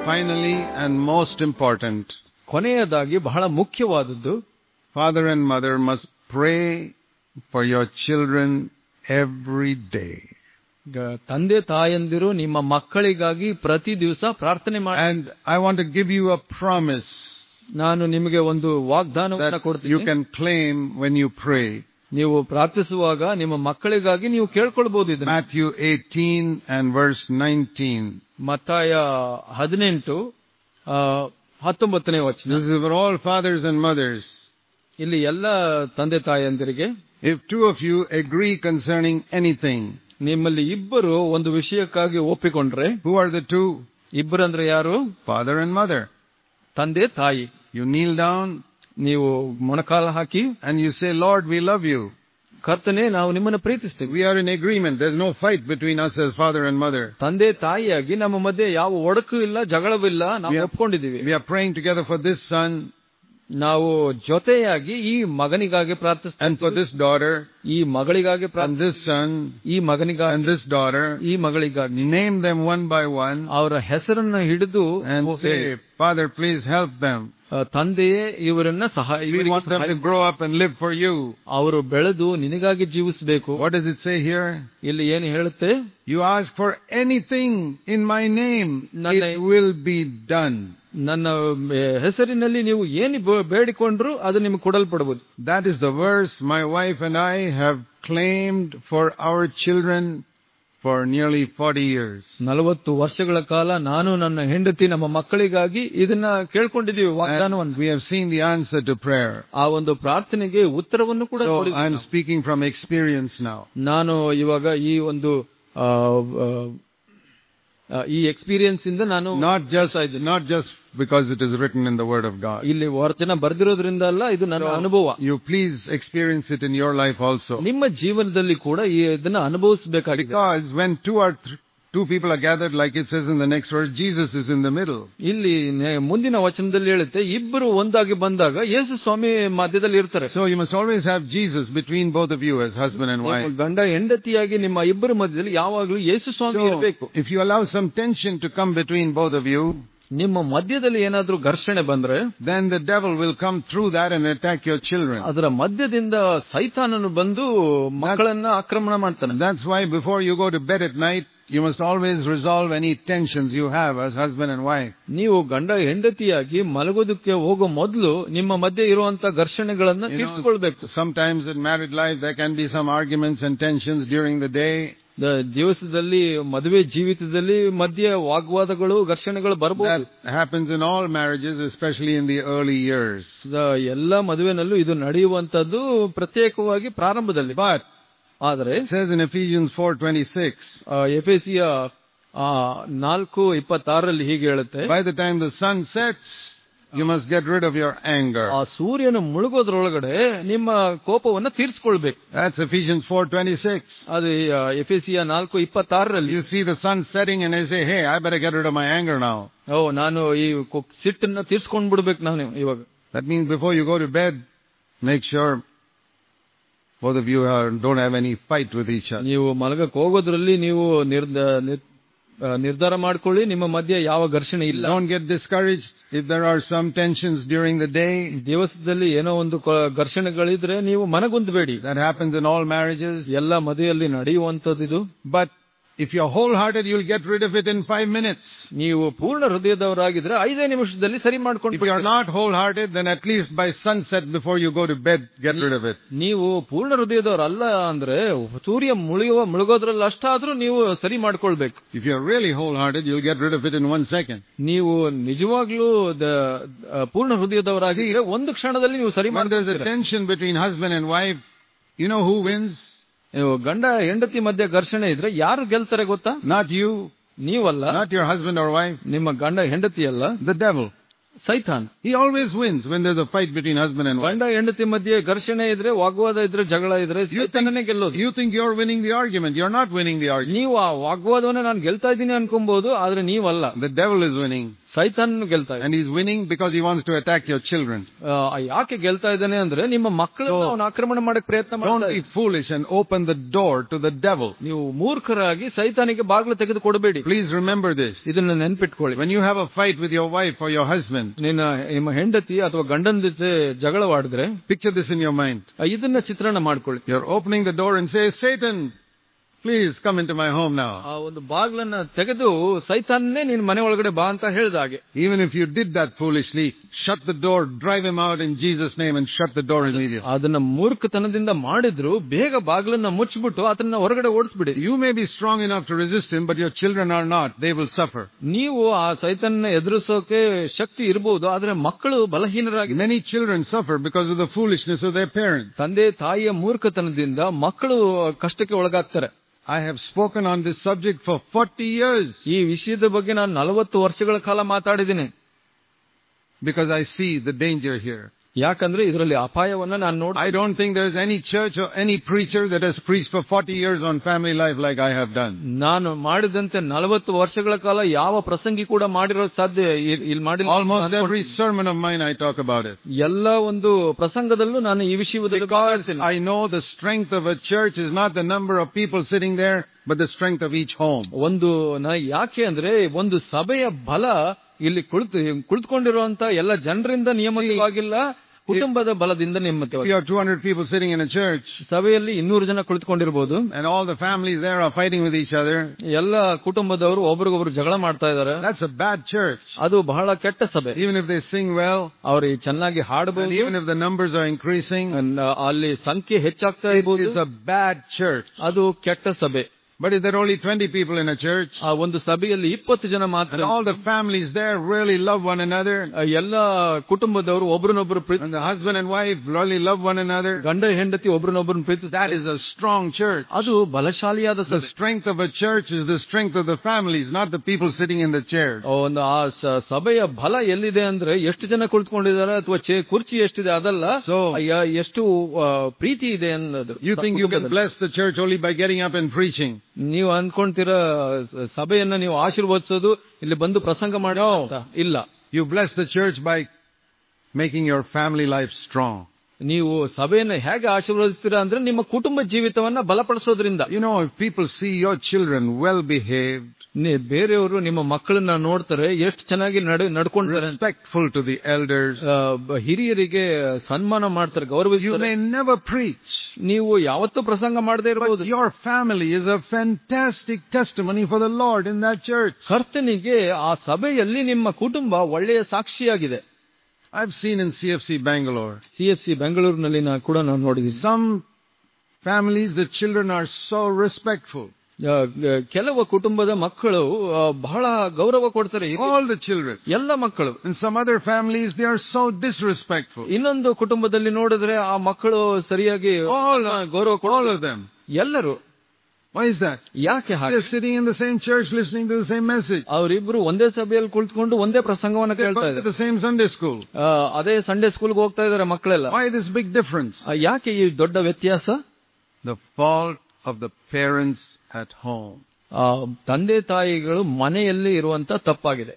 Finally, and most important, ಕೊನೆಯದಾಗಿ ಬಹಳ ಮುಖ್ಯವಾದದ್ದು father and mother must pray for your children every day. ಈಗ ತಂದೆ ತಾಯಂದಿರು ನಿಮ್ಮ ಮಕ್ಕಳಿಗಾಗಿ ಪ್ರತಿ ದಿವಸ ಪ್ರಾರ್ಥನೆ ಮಾಡಿ And I want to give you a promise ನಾನು ನಿಮಗೆ ಒಂದು ವಾಗ್ದಾನವನ್ನು that ಕೊಡ್ತೀನಿ you can claim when you pray. ನೀವು ಪ್ರಾರ್ಥಿಸುವಾಗ ನಿಮ್ಮ ಮಕ್ಕಳಿಗಾಗಿ ನೀವು ಕೇಳ್ಕೊಳ್ಬಹುದು ಇದನ್ನ Matthew 18 and verse 19. ಮತ್ತಾಯ ಹದಿನೆಂಟು ಆ, ಹತ್ತೊಂಬತ್ತನೇ ವಚನ This is for all fathers and mothers. ಇಲ್ಲಿ ಎಲ್ಲ ತಂದೆ ತಾಯಂದಿರಿಗೆ If two of you agree concerning anything, ನಿಮ್ಮಲ್ಲಿ ಇಬ್ಬರು ಒಂದು ವಿಷಯಕ್ಕಾಗಿ ಒಪ್ಪಿಕೊಂಡ್ರೆ who are the two? ಇಬ್ಬರಂದ್ರೆ ಯಾರು Father and mother. ತಂದೆ ತಾಯಿ You kneel down ನೀವು ಮೊಣಕಾಲ ಹಾಕಿ and you say, Lord, we love you. ಕರ್ತನೆ ನಾವು ನಿಮ್ಮನ್ನು ಪ್ರೀತಿಸ್ತೀವಿ We are in agreement. There's no fight between us as father and mother. ತಂದೆ ತಾಯಿಯಾಗಿ ನಮ್ಮ ಮಧ್ಯೆ ಯಾವ ಒಡಕು ಇಲ್ಲ ಜಗಳವಿಲ್ಲ ನಾವು We are- ಒಪ್ಕೊಂಡಿದ್ದೀವಿ We are praying together for this son ನಾವು ಜೊತೆಯಾಗಿ ಈ ಮಗನಿಗಾಗಿ and for ಪ್ರಾರ್ಥಿಸ್ತೀವಿ this daughter ಈ ಮಗಳಿಗಾಗಿ and ಪ್ರಾರ್ಥಿ this son ಈ ಮಗನಿಗಾಗಿ and this daughter. ಈ ಮಗಳಿಗಾಗಿ Name them one by one ಅವರ ಹೆಸರನ್ನ ಹಿಡಿದು and say, Father, please help them. ಆ, ತಂದೆಯೇ ಇವರನ್ನ ಸಹಾಯ We ಇವರಿಗೆ want them ಸಹಾಯ- to grow up and live for you. ಅವರು ಬೆಳೆದು ನಿನಗಾಗಿ ಜೀವಿಸಬೇಕು What does it say here? ಇಲ್ಲಿ ಏನು ಹೇಳುತ್ತೆ You ask for anything in my name, Nalla- it will be done. ನನ್ನ ಆ, ಹೆಸರಿನಲ್ಲಿ ನೀವು ಏನು ಬೇ- ಬೇಡಿಕೊಂಡ್ರು ಅದು ನಿಮಗೆ ಕೊಡಲ್ಪಡಬಹುದು That is the verse my wife and I have claimed for our children for nearly 40 years. ನಲವತ್ತು ವರ್ಷಗಳ ಕಾಲ ನಾನು ನನ್ನ ಹೆಂಡತಿ ನಮ್ಮ ಮಕ್ಕಳಿಗಾಗಿ ಇದನ್ನ ಕೇಳ್ಕೊಂಡಿದ್ದೀವಿ And ವಾಗ್ದಾನವನ್ನು we have seen the answer to prayer. ಆ ಒಂದು ಪ್ರಾರ್ಥನೆಗೆ ಉತ್ತರವನ್ನು ಕೂಡ So ಕೊಡಿದ್ದೀವಿ I'm ನಾವು. speaking from experience now. ನಾನು ಇವಾಗ ಈ ಒಂದು ಆ, ಆ, ಆ, ಈ ಎಕ್ಸ್ಪೀರಿಯನ್ಸ್ ಇಂದ ನಾನು Not just, not just because it is written in the Word of God. ಇಲ್ಲಿ ವಚನ ಬರ್ದಿರೋದ್ರಿಂದ ಅಲ್ಲ ಇದು ನನ್ನ ಅನುಭವ You please experience it in your life also. ನಿಮ್ಮ ಜೀವನದಲ್ಲಿ ಕೂಡ ಈ ಇದನ್ನ ಅನುಭವಿಸಬೇಕಾಗಿದೆ Because when two or th- two people are gathered, like it says in the next verse, Jesus is in the middle. ಇಲ್ಲಿ ನೆ- ಮುಂದಿನ ವಚನದಲ್ಲಿ ಹೇಳುತ್ತೆ ಇಬ್ಬರು ಒಂದಾಗಿ ಬಂದಾಗ ಯೇಸು ಸ್ವಾಮಿ ಮಧ್ಯದಲ್ಲಿ ಇರ್ತಾರೆ So you must always have Jesus between both of you as husband and wife. ಗಂಡ ಹೆಂಡತಿಯಾಗಿ ನಿಮ್ಮ ಇಬ್ಬರ ಮಧ್ಯದಲ್ಲಿ ಯಾವಾಗಲೂ ಯೇಸು ಸ್ವಾಮಿ So ಇರಬೇಕು if you allow some tension to come between both of you, ನಿಮ್ಮ ಮಧ್ಯದಲ್ಲಿ ಏನಾದ್ರೂ ಘರ್ಷಣೆ ಬಂದ್ರೆ then the devil will come through that and attack your children. ಅದರ ಮಧ್ಯದಿಂದ ಸೈತಾನನು ಬಂದು ಮಕ್ಕಳನ್ನ ಆಕ್ರಮಣ ಮಾಡ್ತಾನೆ That's why before you go to bed at night, you must always resolve any tensions you have as husband and wife. ನೀವು ಗಂಡ ಹೆಂಡತಿಯಾಗಿ ಮಲಗೋದಕ್ಕೆ ಹೋಗೋ ಮೊದಲು ನಿಮ್ಮ ಮಧ್ಯೆ ಇರುವಂತ ಘರ್ಷಣೆಗಳನ್ನ You know, ತೀರ್ಸ್ಕೊಳ್ಬೇಕು sometimes in married life there can be some arguments and tensions during the day. ದ- ದಿವಸದಲ್ಲಿ ಮದುವೆ ಜೀವಿತದಲ್ಲಿ ಮಧ್ಯೆ ವಾಗ್ವಾದಗಳು ಘರ್ಷಣೆಗಳು ಬರಬಹುದು That happens in all marriages, especially in the early years. ಎಲ್ಲ ಮದುವೆನಲ್ಲೂ ಇದು ನಡೆಯುವಂತದ್ದು ಪ್ರತ್ಯೇಕವಾಗಿ ಪ್ರಾರಂಭದಲ್ಲಿ But ಆದರೆ it says in Ephesians 4:26, ಎಫೆಸಿಯ ನಾಲ್ಕು ಇಪ್ಪತ್ತಾರರಲ್ಲಿ ಹೀಗೆ ಹೇಳುತ್ತೆ by the time the sun sets, you must get rid of your anger. ಆ ಸೂರ್ಯನ ಮುಳುಗೋದ್ರೊಳಗಡೆ ನಿಮ್ಮ ಕೋಪವನ್ನ ತೀರ್ಸ್ಕೊಳ್ಬೇಕು That's Ephesians 4:26. ಅದು ಎಫೆಸಿಯ ನಾಲ್ಕು ಇಪ್ಪತ್ತಾರರಲ್ಲಿ You see the sun setting and they say, "Hey, I better get rid of my anger now." ಓ ನಾನು ಈ ಕೊ- ಸಿಟ್ಟನ್ನ ತೀರ್ಸ್ಕೊಂಡ್ ಬಿಡ್ಬೇಕು ನಾನು ಇವಾಗ That means before you go to bed, make sure both of you are, don't have any fight with each other. ನೀವು ಮಲಗಕ್ಕೆ ಹೋಗೋದ್ರಲ್ಲಿ ನೀವು ನಿರ್ದ- ನಿರ್- ಆ, ನಿರ್ಧಾರ ಮಾಡ್ಕೊಳ್ಳಿ ನಿಮ್ಮ ಮಧ್ಯೆ ಯಾವ ಘರ್ಷಣೆ ಇಲ್ಲ Don't get discouraged if there are some tensions during the day. ದಿವಸದಲ್ಲಿ ಏನೋ ಒಂದು ಕ- ಘರ್ಷಣೆಗಳಿದ್ರೆ ನೀವು ಮನಗುಂದಬೇಡಿ That happens in all marriages. ಎಲ್ಲ ಮದುವೆಯಲ್ಲಿ ನಡೆಯುವಂತದ್ದು ಇದು But if you're wholehearted, you'll get rid of it in five minutes. ನೀವು ಪೂರ್ಣ ಹೃದಯದವರಾಗಿದ್ರೆ ಐದೇ ನಿಮಿಷದಲ್ಲಿ ಸರಿ ಮಾಡ್ಕೊಂಡು If you're not wholehearted, then at least by sunset before you go to bed, get rid of it. ನೀವು ಪೂರ್ಣ ಹೃದಯದವರಲ್ಲ ಅಂದ್ರೆ ಸೂರ್ಯ ಮುಳುಗುವ ಮುಳುಗೋದ್ರಲ್ಲಿ ಅಷ್ಟಾದ್ರೂ ನೀವು ಸರಿ ಮಾಡ್ಕೊಳ್ಬೇಕು If you're really wholehearted, you'll get rid of it in one second. ನೀವು ನಿಜವಾಗ್ಲೂ ದ- ಆ, ಪೂರ್ಣ ಹೃದಯದವರಾಗಿದ್ರೆ ಒಂದು ಕ್ಷಣದಲ್ಲಿ ನೀವು ಸರಿ When there's a ಮಾಡ್ಕೊಳ್ತೀರ tension between husband and wife, you know who wins? ನೀವು ಗಂಡ ಹೆಂಡತಿ ಮಧ್ಯೆ ಘರ್ಷಣೆ ಇದ್ರೆ ಯಾರು ಗೆಲ್ತಾರೆ ಗೊತ್ತಾ Not you, ನೀವಲ್ಲ not your husband or wife, ನಿಮ್ಮ ಗಂಡ ಹೆಂಡತಿ ಅಲ್ಲ the devil. ಸೈತಾನ್ He always wins when there's a fight between husband and wife. ಗಂಡ ಹೆಂಡತಿ ಮಧ್ಯೆ ಘರ್ಷಣೆ ಇದ್ರೆ ವಾಗ್ವಾದ ಇದ್ರೆ ಜಗಳ ಇದ್ರೆ You ಸೈತಾನನೇ think, ಗೆಲ್ಲೋದು you think you're winning the argument. You're not winning the argument. ನೀವು ಆ ವಾಗ್ವಾದವನ್ನ ನಾನು ಗೆಲ್ತಾ ಇದ್ದೀನಿ ಅನ್ಕೊಬಹುದು ಆದ್ರೆ ನೀವಲ್ಲ The devil is winning. ಸೈತಾನ್ ಗೆಲ್ತಾ ಇದ್ದಾನೆ And he's winning because he wants to attack your children. ಆ, ಯಾಕೆ ಗೆಲ್ತಾ ಇದ್ದಾನೆ ಅಂದ್ರೆ ನಿಮ್ಮ ಮಕ್ಕಳನ್ನ So- ಅವನು ಆಕ್ರಮಣ ಮಾಡಕ್ ಪ್ರಯತ್ನ Don't ಮಾಡ್ತಾ be ಇದ್ದಾನೆ. foolish and open the door to the devil. ನೀವು ಮೂರ್ಖರಾಗಿ ಸೈತಾನಿಗೆ ಬಾಗಿಲು ತೆಗೆದು ಕೊಡಬೇಡಿ Please remember this. ಇದನ್ನ ನೆನ್ಪಿಟ್ಕೊಳ್ಳಿ When you have a fight with your wife or your husband, ನಿನ್ನ ನಿಮ್ಮ ಹೆಂಡತಿ ಅಥವಾ ಗಂಡನ ಜೊತೆ ಜಗಳವಾಡಿದ್ರೆ picture this in your mind. ಆ, ಇದನ್ನ ಚಿತ್ರಣ ಮಾಡ್ಕೊಳ್ಳಿ You're opening the door and say, Satan, please come into my home now. ಆ ಒಂದು ಬಾಗ್ಲನ್ನ ತೆಗೆದು ಸೈತಾನ್ನೇ ನಿನ್ ಮನೆ ಒಳಗಡೆ ಬಾ ಅಂತ ಹೇಳ್ದ ಹಾಗೆ Even if you did that foolishly, shut the door, drive him out in Jesus' name and shut the door immediately. ಅದನ್ನ ಮೂರ್ಖತನದಿಂದ ಮಾಡಿದ್ರು ಬೇಗ ಬಾಗ್ಲನ್ನ ಮುಚ್ಚಿಬಿಟ್ಟು ಅದನ್ನ ಹೊರಗಡೆ ಓಡಿಸ್ಬಿಡಿ You may be strong enough to resist him, but your children are not. They will suffer. ನೀವು ಆ ಸೈತಾನ್ನ ಎದುರಿಸೋಕೆ ಶಕ್ತಿ ಇರಬಹುದು ಆದ್ರೆ ಮಕ್ಕಳು ಬಲಹೀನರಾಗಿ Many children suffer because of the foolishness of their parents. ತಂದೆ ತಾಯಿಯ ಮೂರ್ಖತನದಿಂದ ಮಕ್ಕಳು ಕಷ್ಟಕ್ಕೆ ಒಳಗಾಗ್ತಾರೆ I have spoken on this subject for 40 years ಈ ವಿಷಯದ ಬಗ್ಗೆ ನಾನು ನಲವತ್ತು ವರ್ಷಗಳ ಕಾಲ ಮಾತಾಡಿದ್ದೀನಿ because I see the danger here. ಯಾಕಂದ್ರೆ ಇದರಲ್ಲಿ ಅಪಾಯವನ್ನ ನಾನು ನೋಡ್ I don't think there's any church or any preacher that has preached for 40 years on family life like I have done. ನಾನು ಮಾಡಿದಂತೆ ನಲವತ್ತು ವರ್ಷಗಳ ಕಾಲ ಯಾವ ಪ್ರಸಂಗಿ ಕೂಡ ಮಾಡಿರೋ ಸಾಧ್ಯ ಇಲ್- ಇಲ್ಲಿ ಮಾಡಿಲ್ಲ Almost every sermon of mine I talk about it. ಎಲ್ಲ ಒಂದು ಪ್ರಸಂಗದಲ್ಲೂ ನಾನು ಈ ವಿಷಯದಲ್ಲಿ ಭಾಗವಹಿಸ್ತೀನಿ. I know the strength of a church is not the number of people sitting there, but the strength of each home. ಒಂದು ನ- ಯಾಕೆ ಅಂದ್ರೆ ಒಂದು ಸಭೆಯ ಬಲ ಇಲ್ಲಿ ಕುಳಿತು ಕುಳಿತುಕೊಂಡಿರುವಂತ ಎಲ್ಲ ಜನರಿಂದ ನಿಯಮಿತವಾಗಿಲ್ಲ ಕುಟುಂಬದ ಬಲದಿಂದ If ನಿಯಮಿತವಾಗಿ you have 200 people sitting in a church ಸಭೆಯಲ್ಲಿ ಇನ್ನೂರು ಜನ ಕುಳಿತುಕೊಂಡಿರ್ಬೋದು and all the families there are fighting with each other, ಎಲ್ಲ ಕುಟುಂಬದವರು ಒಬ್ರಿಗೊಬ್ರು ಜಗಳ ಮಾಡ್ತಾ ಇದ್ದಾರೆ that's a bad church. ಅದು ಬಹಳ ಕೆಟ್ಟ ಸಭೆ Even if they sing well, ಅವ್ರಿಗೆ ಚೆನ್ನಾಗಿ and ಹಾಡಬಹುದು even if the numbers are increasing, ಅಲ್ಲಿ ಸಂಖ್ಯೆ ಹೆಚ್ಚಾಗ್ತಾ it ಇರ್ಬೋದು is a bad church. ಅದು ಕೆಟ್ಟ ಸಭೆ But if there are only 20 people in a church, ಆ ಒಂದು ಸಭೆಯಲ್ಲಿ ಇಪ್ಪತ್ತು ಜನ ಮಾತ್ರ and all the families there really love one another, ಆ ಎಲ್ಲ ಕುಟುಂಬದವರು ಒಬ್ರನ್ನೊಬ್ರು ಪ್ರೀತಿ and the husband and wife really love one another, ಗಂಡ ಹೆಂಡತಿ ಒಬ್ರನ್ನೊಬ್ರನ್ನ ಪ್ರೀತಿ that is a strong church. ಅದು ಬಲಶಾಲಿಯಾದ The ಸಭೆ strength of a church is the strength of the families, not the people sitting in the chairs. ಆ ಒಂದು ಆ ಸ- ಸಭೆಯ ಬಲ ಎಲ್ಲಿದೆ ಅಂದ್ರೆ ಎಷ್ಟು ಜನ ಕುಳಿತುಕೊಂಡಿದ್ದಾರೆ ಅಥವಾ ಚೇ ಕುರ್ಚಿ ಎಷ್ಟಿದೆ ಅದಲ್ಲ So- ಯ- ಎಷ್ಟು ಆ, ಪ್ರೀತಿ ಇದೆ ಅನ್ನೋದು You think you can ಕುಟುಂಬದಲ್ಲಿ. bless the church only by getting up and preaching. ನೀವು ಅನ್ಕೊಂತೀರಾ ಸ- ಸಭೆಯನ್ನ ನೀವು ಆಶೀರ್ವದಿಸೋದು ಇಲ್ಲಿ ಬಂದು ಪ್ರಸಂಗ ಮಾಡಿ No. ಅಂತ. ಇಲ್ಲ You bless the church by making your family life strong. ನೀವು ಸಭೆಯನ್ನ ಹೇಗೆ ಆಶೀರ್ವದಿಸ್ತೀರಾ ಅಂದ್ರೆ ನಿಮ್ಮ ಕುಟುಂಬ ಜೀವಿತವನ್ನ ಬಲಪಡಿಸೋದ್ರಿಂದ You know, if people see your children well behaved, ನೀ- ಬೇರೆಯವರು ನಿಮ್ಮ ಮಕ್ಕಳನ್ನ ನೋಡ್ತಾರೆ ಎಷ್ಟು ಚೆನ್ನಾಗಿ ನಡೆ ನಡ್ಕೊಂಡ್ರೆ ಅಂತ. respectful to the elders, ಆ, ಬ- ಹಿರಿಯರಿಗೆ ಸನ್ಮಾನ ಮಾಡ್ತಾರೆ you ಗೌರವಿಸ್ತಾರೆ may never preach. ನೀವು ಯಾವತ್ತೂ ಪ್ರಸಂಗ ಮಾಡದೇ But ಇರಬಹುದು your family is a fantastic testimony for the Lord in that church. ಕರ್ತನಿಗೆ ಆ ಸಭೆಯಲ್ಲಿ ನಿಮ್ಮ ಕುಟುಂಬ ಒಳ್ಳೆಯ ಸಾಕ್ಷಿಯಾಗಿದೆ I've seen in CFC Bangalore, C F C ಬೆಂಗಳೂರಿನಲ್ಲಿ ನಾ ಕೂಡ ನಾನು ನೋಡಿದ್ದೀನಿ some families, the children are so respectful. ಆ, ಗ- ಕೆಲವು ಕುಟುಂಬದ ಮಕ್ಕಳು ಆ, ಬಹಳ ಗೌರವ ಕೊಡ್ತಾರೆ All the children. ಎಲ್ಲ ಮಕ್ಕಳು In some other families, they are so disrespectful. ಇನ್ನೊಂದು ಕುಟುಂಬದಲ್ಲಿ ನೋಡಿದ್ರೆ ಆ ಮಕ್ಕಳು ಸರಿಯಾಗಿ All, ಆ, ಗೌರವ all ಕೊಡಲ್ಲ of them. ಎಲ್ಲರೂ Why is that? ಯಾಕೆ ಹಾಗೆ They're sitting in the same church listening to the same message. ಅವರಿಬ್ರು ಒಂದೇ ಸಭೆಯಲ್ಲಿ ಕುಳಿತುಕೊಂಡು ಒಂದೇ ಪ್ರಸಂಗವನ್ನ They ಕೇಳ್ತಾ go to ಇದ್ದಾರೆ the same Sunday school. ಆ, ಅದೇ ಸಂಡೇ ಸ್ಕೂಲ್ಗೆ ಹೋಗ್ತಾ ಇದಾರೆ ಮಕ್ಕಳೆಲ್ಲ Why this big difference? ಆ, ಯಾಕೆ ಈ ದೊಡ್ಡ ವ್ಯತ್ಯಾಸ The fault of the parents at home. ಆ, ತಂದೆ ತಾಯಿಗಳು ಮನೆಯಲ್ಲಿ ಇರುವಂತ ತಪ್ಪಾಗಿದೆ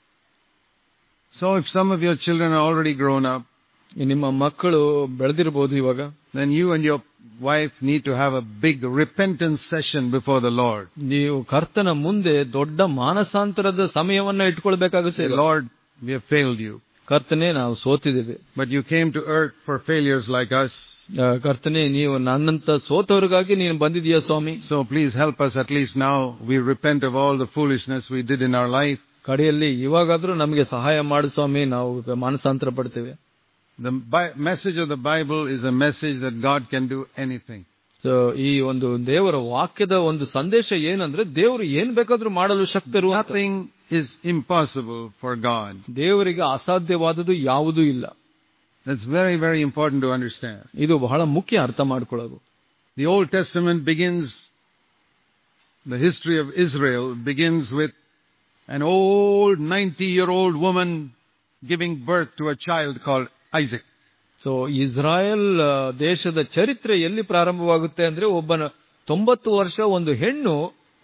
So if some of your children are already grown up, ಈ ನಿಮ್ಮ ಮಕ್ಕಳು ಬೆಳೆದಿರಬಹುದು ಇವಾಗ then you and your wife need to have a big repentance session before the Lord. ನೀವು ಕರ್ತನ ಮುಂದೆ ದೊಡ್ಡ ಮಾನಸಾಂತರದ ಸಮಯವನ್ನ ಇಟ್ಕೊಳ್ಬೇಕಾಗುತ್ತೆ Say, Lord, we have failed you. ಕರ್ತನೆ ನಾವು ಸೋತಿದ್ದೇವೆ But you came to earth for failures like us. ಆ, ಕರ್ತನೆ ನೀವು ನನ್ನಂತ ಸೋತವ್ರಿಗಾಗಿ ನೀನು ಬಂದಿದೀಯ ಸ್ವಾಮಿ So please help us at least now. We repent of all the foolishness we did in our life. ಕಡೆಯಲ್ಲಿ ಇವಾಗಾದ್ರೂ ನಮಗೆ ಸಹಾಯ ಮಾಡು ಸ್ವಾಮಿ ನಾವು ಮಾನಸಾಂತರ ಪಡ್ತೇವೆ The Bi- message of the Bible is a message that God can do anything. So, ಈ ಒಂದು ದೇವರ ವಾಕ್ಯದ ಒಂದು ಸಂದೇಶ ಏನಂದ್ರೆ ದೇವರು ಏನ್ ಬೇಕಾದ್ರೂ ಮಾಡಲು ಶಕ್ತರು ಅಂತ. Nothing is impossible for God. ದೇವರಿಗೆ ಅಸಾಧ್ಯವಾದದ್ದು ಯಾವುದೂ ಇಲ್ಲ That's very, very important to understand. ಇದು ಬಹಳ ಮುಖ್ಯ ಅರ್ಥ ಮಾಡ್ಕೊಳ್ಳೋದು The Old Testament begins, the history of Israel begins with an old 90 year old woman giving birth to a child called Isaac. So Israel ಆ, ದೇಶದ ಚರಿತ್ರೆ ಎಲ್ಲಿ ಪ್ರಾರಂಭವಾಗುತ್ತೆ ಅಂದ್ರೆ ಒಬ್ಬನ ತೊಂಬತ್ತು ವರ್ಷ ಒಂದು ಹೆಣ್ಣು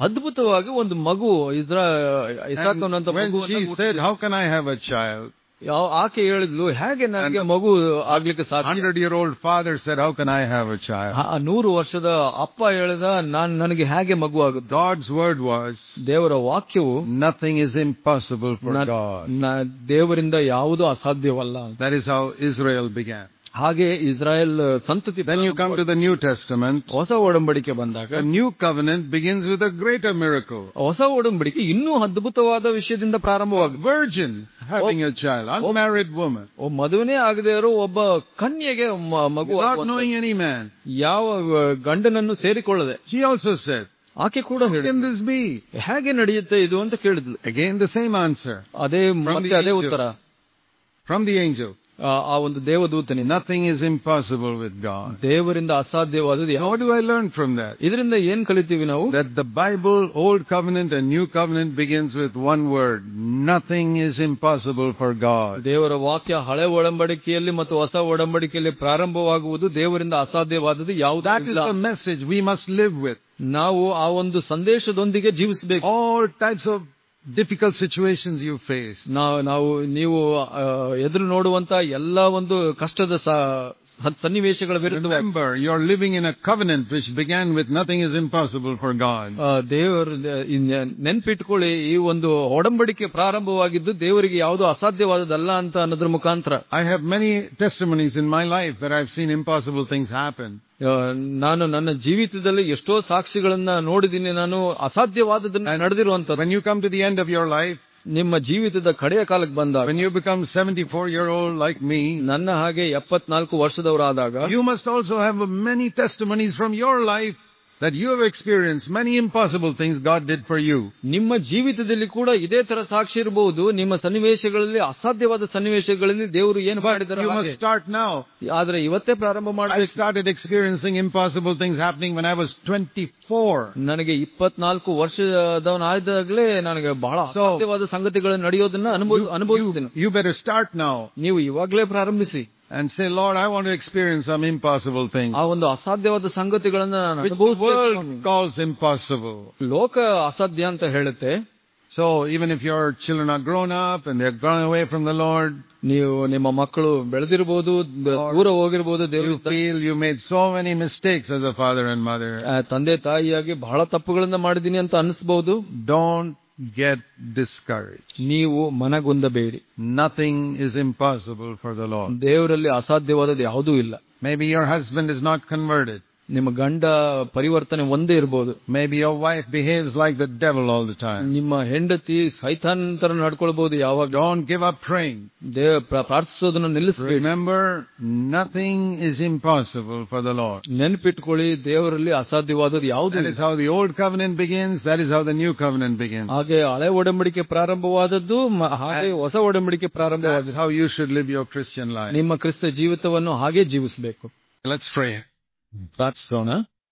ಅದ್ಭುತವಾಗಿ ಒಂದು ಮಗು ಇಸ್ರಾ ಇಸಾಕ್ And ಅನ್ನುವಂತ when ಮಗುವನ್ನ she ಹುಟ್ಟಿಸಿದ್ರು. said, how can I have a child? ಯಾವ ಆಕೆ ಹೇಳಿದ್ಲು ಹೇಗೆ ನನಗೆ ಮಗು ಆಗ್ಲಿಕ್ಕೆ ಸಾಧ್ಯ Hundred year old father said, how can I have a child? ಆ ನೂರು ವರ್ಷದ ಅಪ್ಪ ಹೇಳಿದ ನಾನ್ ನನಗೆ ಹೇಗೆ ಮಗು ಆಗುತ್ತೆ God's word was, ದೇವರ ವಾಕ್ಯವು nothing is impossible for ನ- God. ನ- ದೇವರಿಂದ ಯಾವುದೂ ಅಸಾಧ್ಯವಲ್ಲ That is how Israel began. ಹಾಗೆ ಇಸ್ರಾಯೇಲ್ ಸಂತತಿ Then you come to the New Testament. ಹೊಸ ಒಡಂಬಡಿಕೆ ಬಂದಾಗ The new covenant begins with a greater miracle. ಹೊಸ ಒಡಂಬಡಿಕೆ ಇನ್ನೂ ಅದ್ಭುತವಾದ ವಿಷಯದಿಂದ A ಪ್ರಾರಂಭವಾಗುತ್ತೆ virgin having a child, unmarried woman, ಒಬ್ಬ ಮದುವೆನೇ ಆಗದೆ ಇರೋ ಒಬ್ಬ ಕನ್ಯೆಗೆ ಮ- ಮಗು without ಆಗುವಂತ- knowing any man. ಯಾವ ಗಂಡನನ್ನು ಸೇರಿಕೊಳ್ಳದೆ She also said, ಆಕೆ ಕೂಡ How ಹೇಳಿ can this be? ಹೇಗೆ ನಡೆಯುತ್ತೆ ಇದು ಅಂತ ಕೇಳಿದ್ಲು Again, the same answer ಅದೇ From ಮತ್ತೆ the ಅದೇ angel. ಉತ್ತರ from the angel. ಆ ಆ ಒಂದು ದೇವದೂತನಿಂದ Nothing is impossible with God. ದೇವರಿಂದ ಅಸಾಧ್ಯವಾದದ್ದು So ಯಾವ- what do I learn from that? ಇದರಿಂದ ಏನ್ ಕಲಿತೀವಿ ನಾವು That the Bible, Old Covenant and New Covenant begins with one word. Nothing is impossible for God. ದೇವರ ವಾಕ್ಯ ಹಳೆ ಒಡಂಬಡಿಕೆಯಲ್ಲಿ ಮತ್ತು ಹೊಸ ಒಡಂಬಡಿಕೆಯಲ್ಲಿ ಪ್ರಾರಂಭವಾಗುವುದು ದೇವರಿಂದ ಅಸಾಧ್ಯವಾದದ್ದು That is ಯಾವುದಾಗಿಲ್ಲ the message we must live with. ನಾವು ಆ ಒಂದು ಸಂದೇಶದೊಂದಿಗೆ ಜೀವಿಸಬೇಕು All types of difficult situations you face. ನಾವು ನಾವು ನೀವು ಆ, ಎದುರು ನೋಡುವಂತ ಎಲ್ಲ ಒಂದು ಕಷ್ಟದ ಸ- ಸ- ಸನ್ನಿವೇಶಗಳ ವಿರುದ್ಧವಾಗಿ Remember, you're living in a covenant which began with nothing is impossible for God. ಆ, ದೇವರ ಈ ನೆ- ನೆನ್ಪಿಟ್ಕೊಳ್ಳಿ ಈ ಒಂದು ಒಡಂಬಡಿಕೆ ಪ್ರಾರಂಭವಾಗಿದ್ದು ದೇವರಿಗೆ ಯಾವುದು ಅಸಾಧ್ಯವಾದದಲ್ಲ ಅಂತ ಅನ್ನೋದ್ರ ಮುಖಾಂತರ I have many testimonies in my life where I've seen impossible things happen. ಆ, ನಾನು ನನ್ನ ಜೀವಿತದಲ್ಲಿ ಎಷ್ಟೋ ಸಾಕ್ಷಿಗಳನ್ನ ನೋಡಿದ್ದೀನಿ ನಾನು ಅಸಾಧ್ಯವಾದದನ್ನ ನಡೆದಿರುವಂತ When you come to the end of your life, ನಿಮ್ಮ ಜೀವಿತದ ಕಡೆಯ ಕಾಲಕ್ಕೆ ಬಂದಾಗ when you become 74 year old like me, ನನ್ನ ಹಾಗೆ ಎಪ್ಪತ್ನಾಲ್ಕು ವರ್ಷದವರಾದಾಗ you must also have many testimonies from your life that you have experienced many impossible things God did for you. ನಿಮ್ಮ ಜೀವಿತದಲ್ಲಿ ಕೂಡ ಇದೇ ತರ ಸಾಕ್ಷಿ ಇರಬಹುದು ನಿಮ್ಮ ಸನ್ನಿವೇಶಗಳಲ್ಲಿ ಅಸಾಧ್ಯವಾದ ಸನ್ನಿವೇಶಗಳಲ್ಲಿ ದೇವರು ಏನು ಮಾಡಿದ್ದಾರೆ You must start now. ಆದ್ರೆ ಇವತ್ತೇ ಪ್ರಾರಂಭ I ಮಾಡಬೇಕು started experiencing impossible things happening when I was 24. ನನಗೆ ಇಪ್ಪತ್ನಾಲ್ಕು ವರ್ಷದವನಾದಾಗಲೇ ನನಗೆ ಬಹಳ So- ಅಸಾಧ್ಯವಾದ ಸಂಗತಿಗಳು ನಡೆಯೋದನ್ನ ಅನುಭವ ಅನುಭವಿಸ್ತೀನಿ You better start now ನೀವು ಇವಾಗಲೇ ಪ್ರಾರಂಭಿಸಿ and say, Lord, I want to experience some impossible things. ಆ ಒಂದು ಅಸಾಧ್ಯವಾದ ಸಂಗತಿಗಳನ್ನ ನಾನು Which the ಅನುಭವಿಸ್ಬೇಕು world Swami. calls impossible. ಲೋಕ ಅಸಾಧ್ಯ ಅಂತ ಹೇಳುತ್ತೆ So even if your children are grown up and they're gone away from the Lord, ನೀವು ನಿಮ್ಮ ಮಕ್ಕಳು ಬೆಳೆದಿರಬಹುದು ದೂರ ಹೋಗಿರ್ಬೋದು you ದೇವರು feel you made so many mistakes as a father and mother. ತಂದೆ ತಾಯಿಯಾಗಿ ಬಹಳ ತಪ್ಪುಗಳನ್ನ ಮಾಡಿದೀನಿ ಅಂತ ಅನಿಸ್ಬಹುದು Don't get discouraged. ನೀವು ಮನಗುಂದಬೇಡಿ Nothing is impossible for the Lord. ದೇವರಲ್ಲಿ ಅಸಾಧ್ಯವಾದದ್ದು ಯಾವುದೂ ಇಲ್ಲ Maybe your husband is not converted. ನಿಮ್ಮ ಗಂಡ ಪರಿವರ್ತನೆ ಒಂದೇ ಇರಬಹುದು Maybe your wife behaves like the devil all the time. ನಿಮ್ಮ ಹೆಂಡತಿ ಸೈತಾನ್ ತರ ನಡ್ಕೊಳ್ಬಹುದು ಯಾವಾಗ Don't give up praying. ದೇವ ಪ್ರ- ಪ್ರಾರ್ಥಿಸೋದನ್ನ ನಿಲ್ಲಿಸಬೇಡಿ Remember, nothing is impossible for the Lord. ನೆನಪಿಟ್ಕೊಳ್ಳಿ ದೇವರಲ್ಲಿ ಅಸಾಧ್ಯವಾದದ್ದು ಯಾವುದು That is how the old covenant begins. That is how the new covenant begins. ಹಾಗೆ ಹಳೆ ಒಡಂಬಡಿಕೆ ಪ್ರಾರಂಭವಾದದ್ದು ಮ- ಹಾಗೆ ಹೊಸ ಒಡಂಬಡಿಕೆ ಪ್ರಾರಂಭವಾದದ್ದು That's how you should live your Christian life. ನಿಮ್ಮ ಕ್ರಿಸ್ತ ಜೀವಿತವನ್ನು ಹಾಗೆ ಜೀವಿಸಬೇಕು Let's pray. ಪ್ರಾರ್ಥಿಸೋಣ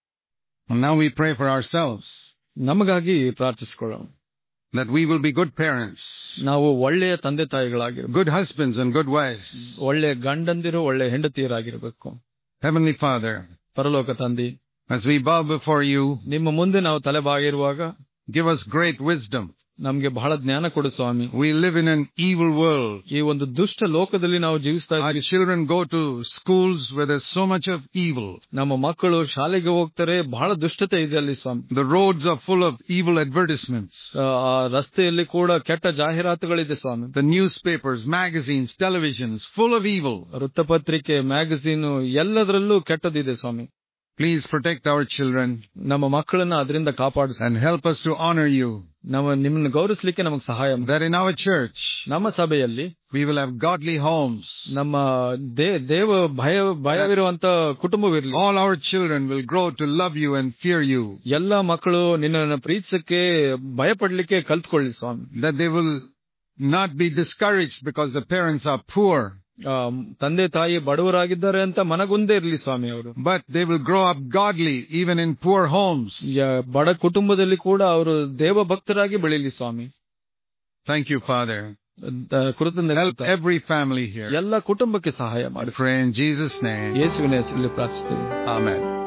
And now we pray for ourselves ನಮಗಾಗಿ ಪ್ರಾರ್ಥಿಸಿಕೊಳ್ಳೋಣ that we will be good parents, ನಾವು ಒಳ್ಳೆಯ ತಂದೆ ತಾಯಿಗಳಾಗಿರ್ಬೇಕು good husbands and good wives. ಒಳ್ಳೆ ಗಂಡಂದಿರು ಒಳ್ಳೆ ಹೆಂಡತಿಯರಾಗಿರ್ಬೇಕು Heavenly Father, ಪರಲೋಕ ತಂದಿ as we bow before you, ನಿಮ್ಮ ಮುಂದೆ ನಾವು ತಲೆಬಾಗಿರುವಾಗ give us great wisdom. ನಮ್ಗೆ ಬಹಳ ಜ್ಞಾನ ಕೊಡು ಸ್ವಾಮಿ We live in an evil world. ಈ ಒಂದು ದುಷ್ಟ ಲೋಕದಲ್ಲಿ ನಾವು ಜೀವಿಸ್ತಾ Our ಇದ್ದೀವಿ children go to schools where there's so much of evil. ನಮ್ಮ ಮಕ್ಕಳು ಶಾಲೆಗೆ ಹೋಗ್ತಾರೆ ಬಹಳ ದುಷ್ಟತೆ ಇದೆ ಅಲ್ಲಿ ಸ್ವಾಮಿ The roads are full of evil advertisements. ಆ ಆ ರಸ್ತೆಯಲ್ಲಿ ಕೂಡ ಕೆಟ್ಟ ಜಾಹೀರಾತುಗಳಿದೆ ಸ್ವಾಮಿ The newspapers, magazines, televisions, full of evil. ವೃತ್ತಪತ್ರಿಕೆ ಮ್ಯಾಗಝೀನು ಎಲ್ಲದರಲ್ಲೂ ಕೆಟ್ಟದಿದೆ ಸ್ವಾಮಿ Please protect our children ನಮ್ಮ ಮಕ್ಕಳನ್ನ ಅದರಿಂದ ಕಾಪಾಡಿಸ and help us to honor you. ನಮ್ಮ ನಿಮ್ಮನ್ನ ಗೌರವಿಸ್ಲಿಕ್ಕೆ ನಮಗೆ ಸಹಾಯ ಮಾಡಿ. That in our church, ನಮ್ಮ ಸಭೆಯಲ್ಲಿ we will have godly homes. ನಮ್ಮ ದೇ ದೇವ ಭಯ ಭಯವಿರುವಂತ ಕುಟುಂಬವಿರಲಿ All our children will grow to love you and fear you. ಎಲ್ಲ ಮಕ್ಕಳು ನಿನ್ನನ್ನು ಪ್ರೀತಿಸಕ್ಕೆ ಭಯಪಡ್ಲಿಕ್ಕೆ ಕಲ್ತ್ಕೊಳ್ಳಿ ಸ್ವಾಮಿ That they will not be discouraged because the parents are poor, ಆ, ತಂದೆ ತಾಯಿ ಬಡವರಾಗಿದ್ದಾರೆ ಅಂತ ಮನಗುಂದೇ ಇರಲಿ ಸ್ವಾಮಿ ಅವರು but they will grow up godly even in poor homes. ಯ- ಬಡ ಕುಟುಂಬದಲ್ಲಿ ಕೂಡ ಅವರು ದೇವ ಭಕ್ತರಾಗಿ ಬೆಳೀಲಿ ಸ್ವಾಮಿ Thank you, Father. ದ- ಕೃತಜ್ಞತೆ Help ಹೇಳ್ತಾ every family here. ಎಲ್ಲ ಕುಟುಂಬಕ್ಕೆ ಸಹಾಯ ಮಾಡಿ Pray in Jesus' name. ಯೇಸುವಿನ ಹೆಸರಲ್ಲಿ ಪ್ರಾರ್ಥಿಸ್ತೇವೆ Amen.